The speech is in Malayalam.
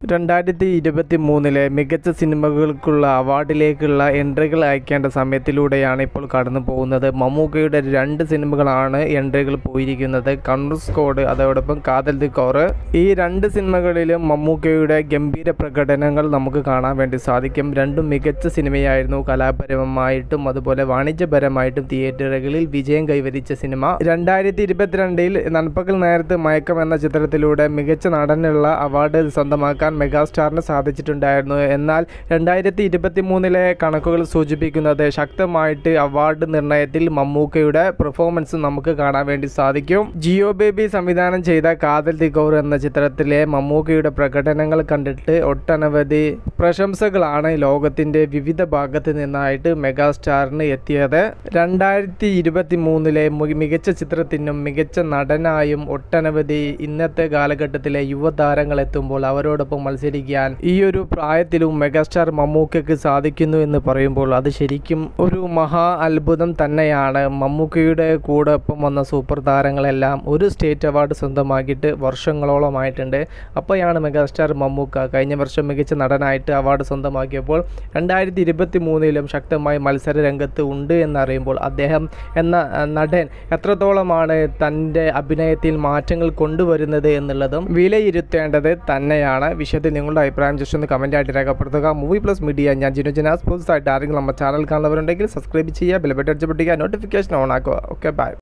രണ്ടായിരത്തി ഇരുപത്തി മൂന്നിലെ മികച്ച സിനിമകൾക്കുള്ള അവാർഡിലേക്കുള്ള എൻട്രികൾ അയക്കേണ്ട സമയത്തിലൂടെയാണ് ഇപ്പോൾ കടന്നു പോകുന്നത് മമ്മൂക്കയുടെ രണ്ട് സിനിമകളാണ് എൻട്രികൾ പോയിരിക്കുന്നത് കണ്ണൂർ സ്കോഡ് അതോടൊപ്പം കാതൽ ദി കോറ് ഈ രണ്ട് സിനിമകളിലും മമ്മൂക്കയുടെ ഗംഭീര പ്രകടനങ്ങൾ നമുക്ക് കാണാൻ വേണ്ടി സാധിക്കും രണ്ടും മികച്ച സിനിമയായിരുന്നു കലാപരമായിട്ടും അതുപോലെ വാണിജ്യപരമായിട്ടും തിയേറ്ററുകളിൽ വിജയം കൈവരിച്ച സിനിമ രണ്ടായിരത്തി ഇരുപത്തിരണ്ടിൽ നൻപകൽ നേരത്ത് മയക്കം എന്ന ചിത്രത്തിലൂടെ മികച്ച നടനുള്ള അവാർഡ് സ്വന്തമാക്കാൻ മെഗാസ്റ്റാറിന് സാധിച്ചിട്ടുണ്ടായിരുന്നു എന്നാൽ രണ്ടായിരത്തി ഇരുപത്തി മൂന്നിലെ കണക്കുകൾ സൂചിപ്പിക്കുന്നത് ശക്തമായിട്ട് അവാർഡ് നിർണയത്തിൽ മമ്മൂക്കയുടെ പെർഫോമൻസ് നമുക്ക് കാണാൻ വേണ്ടി സാധിക്കും ജിയോ ബേബി സംവിധാനം ചെയ്ത കാതൽ തികോർ എന്ന ചിത്രത്തിലെ മമ്മൂക്കയുടെ പ്രകടനങ്ങൾ കണ്ടിട്ട് ഒട്ടനവധി പ്രശംസകളാണ് ലോകത്തിന്റെ വിവിധ ഭാഗത്ത് നിന്നായിട്ട് മെഗാസ്റ്റാറിന് എത്തിയത് രണ്ടായിരത്തി ഇരുപത്തി മൂന്നിലെ മികച്ച ചിത്രത്തിനും മികച്ച നടനായും ഒട്ടനവധി ഇന്നത്തെ കാലഘട്ടത്തിലെ യുവതാരങ്ങൾ എത്തുമ്പോൾ അവരോടൊപ്പം മത്സരിക്കാൻ ഈ ഒരു പ്രായത്തിലും മെഗാസ്റ്റാർ മമ്മൂക്കയ്ക്ക് സാധിക്കുന്നു എന്ന് പറയുമ്പോൾ അത് ശരിക്കും ഒരു മഹാ അത്ഭുതം തന്നെയാണ് മമ്മൂക്കയുടെ കൂടെ ഒപ്പം വന്ന സൂപ്പർ താരങ്ങളെല്ലാം ഒരു സ്റ്റേറ്റ് അവാർഡ് സ്വന്തമാക്കിയിട്ട് വർഷങ്ങളോളമായിട്ടുണ്ട് അപ്പോഴാണ് മെഗാസ്റ്റാർ മമ്മൂക്ക കഴിഞ്ഞ വർഷം മികച്ച നടനായിട്ട് അവാർഡ് സ്വന്തമാക്കിയപ്പോൾ രണ്ടായിരത്തി ഇരുപത്തി മൂന്നിലും ശക്തമായി മത്സര രംഗത്ത് ഉണ്ട് എന്നറിയുമ്പോൾ അദ്ദേഹം എന്ന അഹ്, നടൻ എത്രത്തോളമാണ് തൻ്റെ അഭിനയത്തിൽ മാറ്റങ്ങൾ കൊണ്ടുവരുന്നത് എന്നുള്ളതും വിലയിരുത്തേണ്ടത് തന്നെയാണ് വിഷയത്തിൽ നിങ്ങളുടെ അഭിപ്രായം ജസ്റ്റ് ഒന്ന് കമൻ്റ് ആയിട്ട് രേഖപ്പെടുത്തുക മൂവി പ്ലസ് മീഡിയ ഞാൻ ജിനു ജനാസ് പുതുസായിട്ട് ആരെങ്കിലും നമ്മുടെ ചാനൽ കാണുന്നവരുണ്ടെങ്കിൽ സബ്സ്ക്രൈബ് ചെയ്യുക ബെൽബട്ടൺ അടിച്ച് പൊട്ടിക്കുക നോട്ടിഫിക്കേഷൻ ഓൺ ആക്കുക ഓക്കെ ബൈ